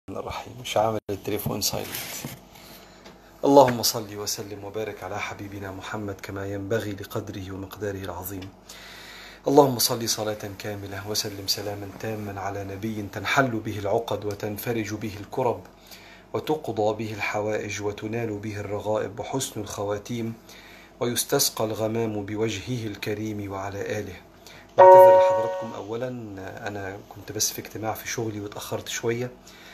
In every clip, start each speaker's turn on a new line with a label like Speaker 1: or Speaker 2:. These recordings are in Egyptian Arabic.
Speaker 1: الرحيم مش عامل التليفون سايلنت اللهم صل وسلم وبارك على حبيبنا محمد كما ينبغي لقدره ومقداره العظيم اللهم صل صلاة كاملة وسلم سلاما تاما على نبي تنحل به العقد وتنفرج به الكرب وتقضى به الحوائج وتنال به الرغائب وحسن الخواتيم ويستسقى الغمام بوجهه الكريم وعلى آله بعتذر لحضراتكم أولا أنا كنت بس في اجتماع في شغلي واتأخرت شوية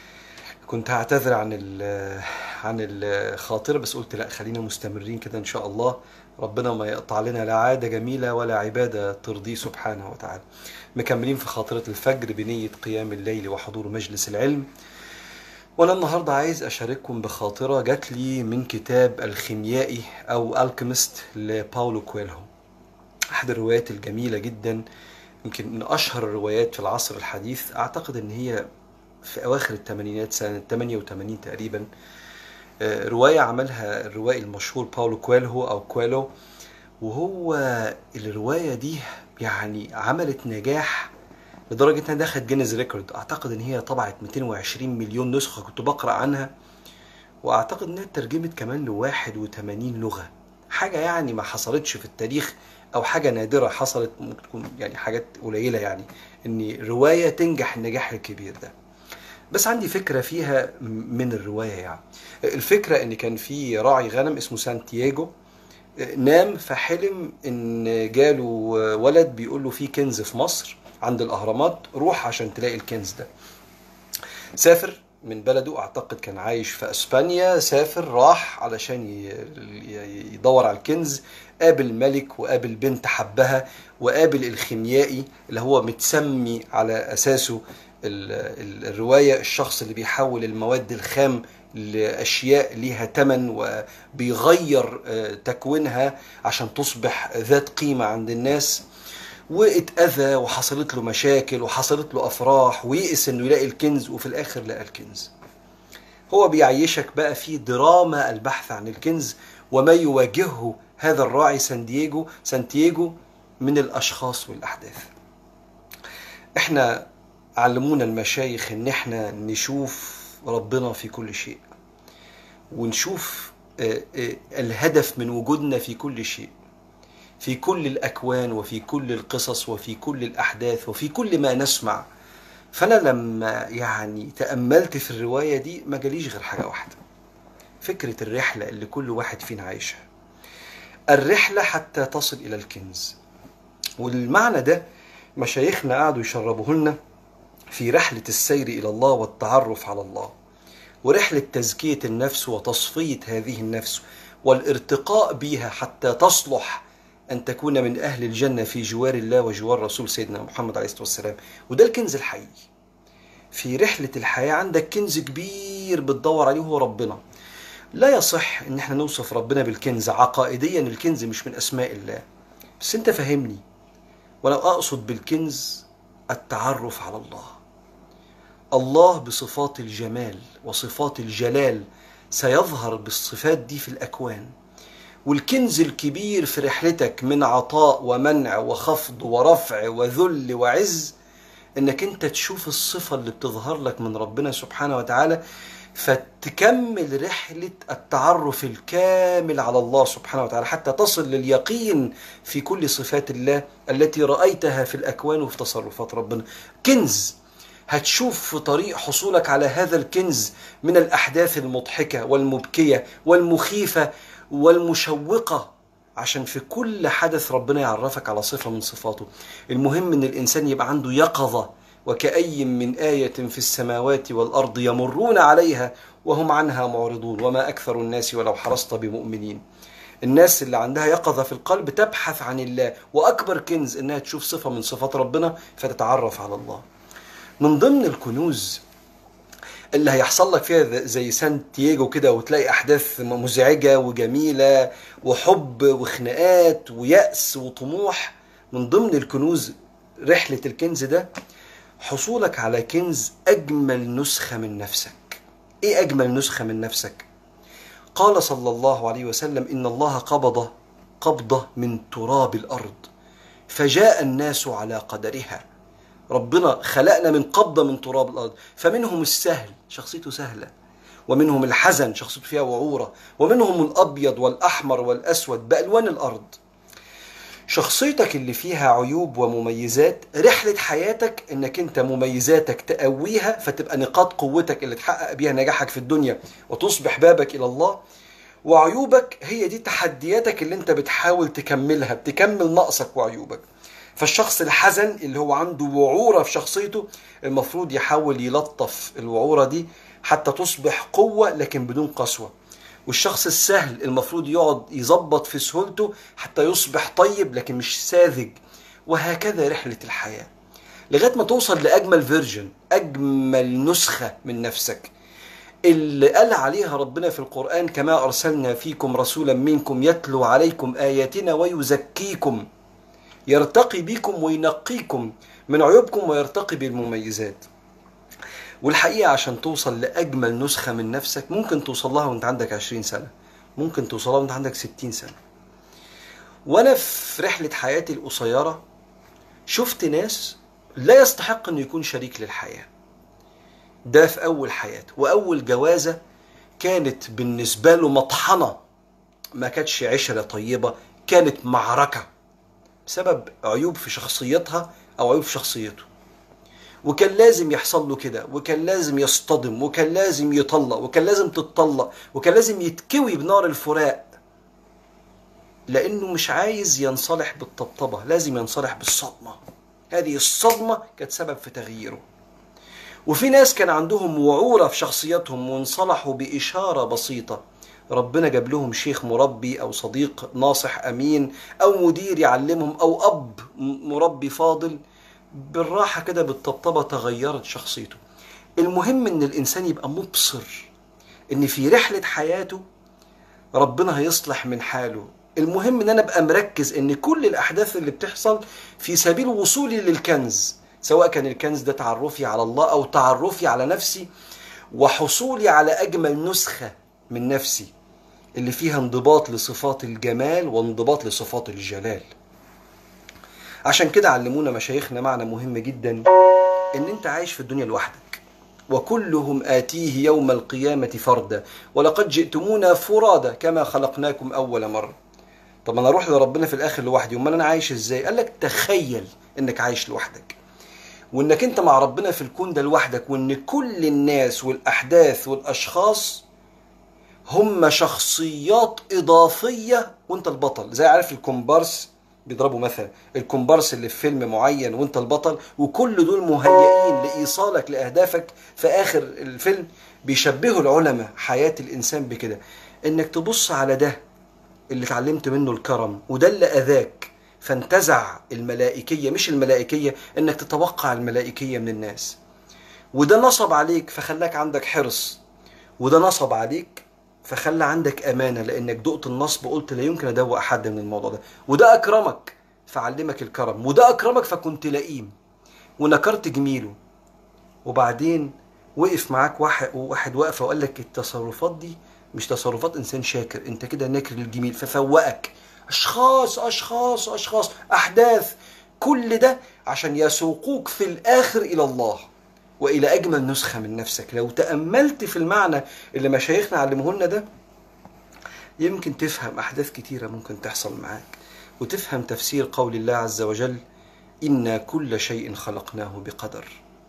Speaker 1: كنت هعتذر عن ال عن الخاطرة بس قلت لا خلينا مستمرين كده إن شاء الله ربنا ما يقطع لنا لا عادة جميلة ولا عبادة ترضيه سبحانه وتعالى مكملين في خاطرة الفجر بنية قيام الليل وحضور مجلس العلم وانا النهارده عايز اشارككم بخاطره جات لي من كتاب الخيميائي او الكيمست لباولو كويلهو احد الروايات الجميله جدا يمكن من اشهر الروايات في العصر الحديث اعتقد ان هي في اواخر الثمانينات سنه 88 تقريبا آه، روايه عملها الروائي المشهور باولو كويلهو او كويلو وهو الروايه دي يعني عملت نجاح لدرجه انها دخلت جينيز ريكورد اعتقد ان هي طبعت 220 مليون نسخه كنت بقرا عنها واعتقد انها اترجمت كمان ل 81 لغه حاجه يعني ما حصلتش في التاريخ او حاجه نادره حصلت ممكن تكون يعني حاجات قليله يعني ان روايه تنجح النجاح الكبير ده بس عندي فكره فيها من الروايه يعني الفكره ان كان في راعي غنم اسمه سانتياجو نام فحلم ان جاله ولد بيقول له في كنز في مصر عند الاهرامات روح عشان تلاقي الكنز ده سافر من بلده اعتقد كان عايش في اسبانيا سافر راح علشان ي- ي- يدور على الكنز قابل ملك وقابل بنت حبها وقابل الخيميائي اللي هو متسمي على اساسه ال- ال- الروايه الشخص اللي بيحول المواد الخام لاشياء ليها ثمن وبيغير آه، تكوينها عشان تصبح ذات قيمه عند الناس واتأذى وحصلت له مشاكل وحصلت له أفراح ويئس إنه يلاقي الكنز وفي الآخر لقى الكنز. هو بيعيشك بقى في دراما البحث عن الكنز وما يواجهه هذا الراعي سانتياجو سانتياجو من الأشخاص والأحداث. إحنا علمونا المشايخ إن إحنا نشوف ربنا في كل شيء. ونشوف آه، آه، الهدف من وجودنا في كل شيء. في كل الأكوان وفي كل القصص وفي كل الأحداث وفي كل ما نسمع فأنا لما يعني تأملت في الرواية دي ما جاليش غير حاجة واحدة فكرة الرحلة اللي كل واحد فينا عايشها الرحلة حتى تصل إلى الكنز والمعنى ده مشايخنا قعدوا يشربوه لنا في رحلة السير إلى الله والتعرف على الله ورحلة تزكية النفس وتصفية هذه النفس والارتقاء بها حتى تصلح أن تكون من أهل الجنة في جوار الله وجوار رسول سيدنا محمد عليه الصلاة والسلام وده الكنز الحقيقي في رحلة الحياة عندك كنز كبير بتدور عليه هو ربنا لا يصح ان احنا نوصف ربنا بالكنز عقائديا الكنز مش من اسماء الله بس انت فهمني وانا اقصد بالكنز التعرف على الله الله بصفات الجمال وصفات الجلال سيظهر بالصفات دي في الاكوان والكنز الكبير في رحلتك من عطاء ومنع وخفض ورفع وذل وعز انك انت تشوف الصفة اللي بتظهر لك من ربنا سبحانه وتعالى فتكمل رحلة التعرف الكامل على الله سبحانه وتعالى حتى تصل لليقين في كل صفات الله التي رأيتها في الأكوان وفي تصرفات ربنا كنز هتشوف في طريق حصولك على هذا الكنز من الأحداث المضحكة والمبكية والمخيفة والمشوقة عشان في كل حدث ربنا يعرفك على صفة من صفاته المهم ان الانسان يبقى عنده يقظة وكأي من آية في السماوات والأرض يمرون عليها وهم عنها معرضون وما أكثر الناس ولو حرصت بمؤمنين الناس اللي عندها يقظة في القلب تبحث عن الله وأكبر كنز إنها تشوف صفة من صفات ربنا فتتعرف على الله من ضمن الكنوز اللي هيحصل لك فيها زي سانتياجو كده وتلاقي احداث مزعجه وجميله وحب وخناقات ويأس وطموح من ضمن الكنوز رحله الكنز ده حصولك على كنز اجمل نسخه من نفسك ايه اجمل نسخه من نفسك قال صلى الله عليه وسلم ان الله قبض قبضه من تراب الارض فجاء الناس على قدرها ربنا خلقنا من قبضة من تراب الأرض فمنهم السهل شخصيته سهلة ومنهم الحزن شخصيته فيها وعورة ومنهم الأبيض والأحمر والأسود بألوان الأرض شخصيتك اللي فيها عيوب ومميزات رحلة حياتك انك انت مميزاتك تقويها فتبقى نقاط قوتك اللي تحقق بيها نجاحك في الدنيا وتصبح بابك الى الله وعيوبك هي دي تحدياتك اللي انت بتحاول تكملها بتكمل نقصك وعيوبك فالشخص الحزن اللي هو عنده وعورة في شخصيته المفروض يحاول يلطف الوعورة دي حتى تصبح قوة لكن بدون قسوة والشخص السهل المفروض يقعد يظبط في سهولته حتى يصبح طيب لكن مش ساذج وهكذا رحلة الحياة لغاية ما توصل لأجمل فيرجن أجمل نسخة من نفسك اللي قال عليها ربنا في القرآن كما أرسلنا فيكم رسولا منكم يتلو عليكم آياتنا ويزكيكم يرتقي بكم وينقيكم من عيوبكم ويرتقي بالمميزات والحقيقة عشان توصل لأجمل نسخة من نفسك ممكن توصل لها وانت عندك 20 سنة ممكن توصل لها وانت عندك 60 سنة وانا في رحلة حياتي القصيرة شفت ناس لا يستحق انه يكون شريك للحياة ده في اول حياته واول جوازة كانت بالنسبة له مطحنة ما كانتش عشرة طيبة كانت معركة بسبب عيوب في شخصيتها او عيوب في شخصيته وكان لازم يحصل له كده وكان لازم يصطدم وكان لازم يطلق وكان لازم تتطلق وكان لازم يتكوي بنار الفراق لانه مش عايز ينصلح بالطبطبه لازم ينصلح بالصدمه هذه الصدمه كانت سبب في تغييره وفي ناس كان عندهم وعوره في شخصيتهم وانصلحوا باشاره بسيطه ربنا جاب لهم شيخ مربي او صديق ناصح امين او مدير يعلمهم او اب مربي فاضل بالراحة كده بالطبطبة تغيرت شخصيته المهم ان الانسان يبقى مبصر ان في رحلة حياته ربنا هيصلح من حاله المهم ان انا ابقى مركز ان كل الاحداث اللي بتحصل في سبيل وصولي للكنز سواء كان الكنز ده تعرفي على الله او تعرفي على نفسي وحصولي على اجمل نسخة من نفسي اللي فيها انضباط لصفات الجمال وانضباط لصفات الجلال عشان كده علمونا مشايخنا معنى مهم جدا ان انت عايش في الدنيا لوحدك وكلهم آتيه يوم القيامة فردا ولقد جئتمونا فرادا كما خلقناكم أول مرة طب أنا أروح لربنا في الآخر لوحدي أمال أنا عايش إزاي قال لك تخيل إنك عايش لوحدك وإنك أنت مع ربنا في الكون ده لوحدك وإن كل الناس والأحداث والأشخاص هم شخصيات إضافية وأنت البطل زي عارف الكومبارس بيضربوا مثلا الكومبارس اللي في فيلم معين وانت البطل وكل دول مهيئين لايصالك لاهدافك في اخر الفيلم بيشبهوا العلماء حياه الانسان بكده انك تبص على ده اللي اتعلمت منه الكرم وده اللي اذاك فانتزع الملائكيه مش الملائكيه انك تتوقع الملائكيه من الناس وده نصب عليك فخلاك عندك حرص وده نصب عليك فخلى عندك امانه لانك دقت النصب وقلت لا يمكن ادوق حد من الموضوع ده وده اكرمك فعلمك الكرم وده اكرمك فكنت لئيم ونكرت جميله وبعدين وقف معاك واحد واحد واقفه وقال لك التصرفات دي مش تصرفات انسان شاكر انت كده ناكر للجميل ففوقك اشخاص اشخاص اشخاص احداث كل ده عشان يسوقوك في الاخر الى الله والى اجمل نسخه من نفسك لو تاملت في المعنى اللي مشايخنا علموه لنا ده يمكن تفهم احداث كتيره ممكن تحصل معاك وتفهم تفسير قول الله عز وجل انا كل شيء خلقناه بقدر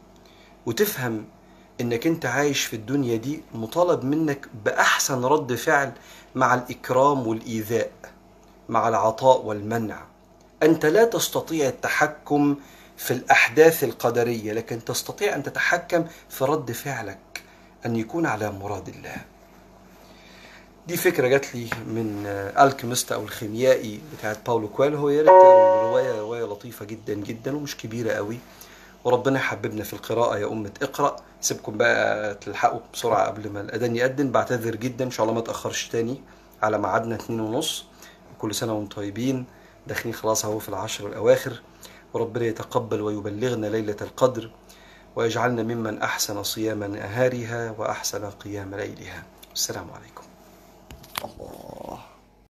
Speaker 1: وتفهم انك انت عايش في الدنيا دي مطالب منك باحسن رد فعل مع الاكرام والايذاء مع العطاء والمنع انت لا تستطيع التحكم في الاحداث القدريه لكن تستطيع ان تتحكم في رد فعلك ان يكون على مراد الله دي فكره جات لي من الكيميست او الخيميائي بتاعت باولو كويلهو يا ريت الروايه روايه لطيفه جدا جدا ومش كبيره قوي وربنا يحببنا في القراءه يا امه اقرا سيبكم بقى تلحقوا بسرعه قبل ما الاذان يأذن بعتذر جدا ان شاء الله ما اتاخرش تاني على ميعادنا اتنين ونص كل سنه وانتم طيبين داخلين خلاص اهو في العشر الاواخر وربنا يتقبل ويبلغنا ليلة القدر ويجعلنا ممن أحسن صيام نهارها وأحسن قيام ليلها السلام عليكم الله